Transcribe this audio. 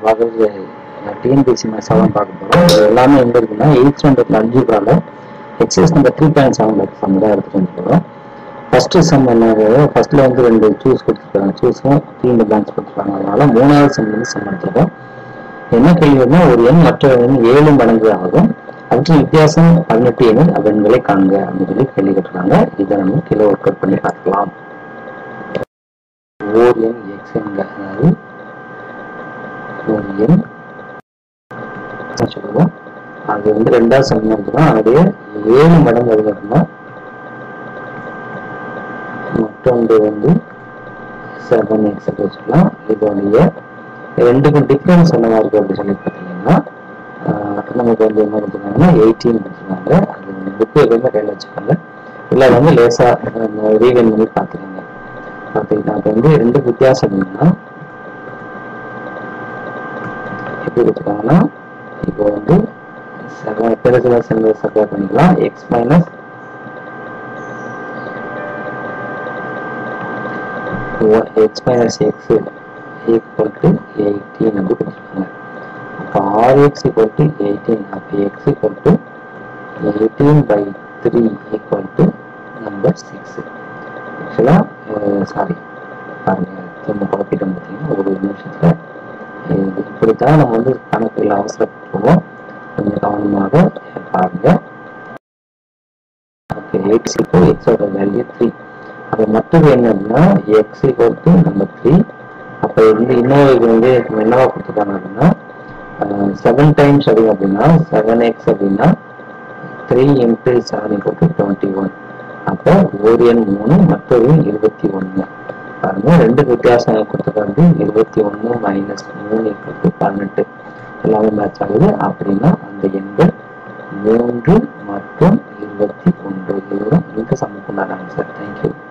பார்க்குறது டிஎன்பிசி மேட்சாக பார்க்க போகிறோம் இது எல்லாமே எங்கே இருக்குன்னா எயிட் ஸ்டாண்டர்ட் அல்ஜிப்ரால exercise number three point seven sum தான் எடுத்துகிட்டு வந்து போகிறோம் ஃபஸ்ட்டு சம் என்னது ஃபர்ஸ்ட்ல வந்து ரெண்டு சூஸ் கொடுத்துருக்காங்க சூஸும் த்ரீ இந்த பிளான்ஸ் கொடுத்துருக்காங்க அதனால மூணாவது சம் வந்து சம் எடுத்துருக்கோம் என்ன கேள்வினா ஒரு எண் மற்ற எண் ஏழு மடங்கு ஆகும் அவற்றின் வித்தியாசம் பதினெட்டு எண்ணில் அதன்களை காண்க அப்படின்னு சொல்லி கேள்வி கேட்டிருக்காங்க இதை நம்ம கீழே ஒர்க் அவுட் பண்ணி பார்க்கலாம் ஓர் எண் எக்ஸ் என்க அதாவது ஒரு எண் சொல்லுவோம் அது வந்து ரெண்டாவது சமயம் இருக்குன்னா அதோடைய ஏழு மடங்கு அது மட்டும்தான் மற்றொன்று வந்து செவன் எக்ஸ் வச்சுக்கலாம் இதோடைய ரெண்டுக்கும் டிஃப்ரென்ஸ் என்னவா இருக்கு அப்படின்னு சொல்லி பார்த்தீங்கன்னா ஆஹ் நமக்கு வந்து என்ன கொடுத்துருக்காங்கன்னா எயிட்டீன் கொடுத்துருக்காங்க அது புக்கு எதுவுமே கையில் வச்சுக்கோங்க இல்லை அது வந்து லேசாக ரீகன் பண்ணி பார்த்துக்கோங்க பார்த்துக்கிட்டா அப்போ வந்து ரெண்டு வித்தியாசம் என்னன்னா எப்படி கொடுத்துருக்காங்கன்னா இப்போ வந்து செவன் பெருசில் சென்று சப்ளை பண்ணிக்கலாம் x minus x minus x equal to eighteen அப்படி கொடுத்துருக்காங்க அப்போ or x equal to eighteen அப்போ x equal to eighteen by three equal to number six ஆக்சுவலாக சாரி பாருங்க திரும்ப குழப்பிட்டோம் பார்த்தீங்கன்னா ஒரு நிமிஷத்தில் இது இப்படித்தான் நம்ம வந்து கணக்கில் அவசரப்படுவோம் கொஞ்சம் கவனமாக பாருங்க ஓகே எக்ஸ் இப்போ எக்ஸோட வேல்யூ த்ரீ அப்போ மற்றது என்னன்னா x equal to number three அப்போ வந்து இன்னொரு இது வந்து நம்ம என்னவா கொடுத்துருக்காங்க அப்படின்னா செவன் டைம்ஸ் அப்படிங்க அப்படின்னா செவன் எக்ஸ் அப்படின்னா three into seven equal to twenty one அப்போ ஒரு எண் மூணு மற்றொரு இருபத்தி ஒன்று பாருங்க ரெண்டு வித்தியாசம் கொடுத்துருக்காங்க இருபத்தி ஒன்று மைனஸ் மூணு ஈக்குவல் டு பன்னெண்டு எல்லாமே மேட்ச் ஆகுது அப்படின்னா அந்த எண்கள் மூன்று மற்றும் இருபத்தி ஒன்று இதுதான் இந்த சமக்குண்டான ஆன்சர் தேங்க்யூ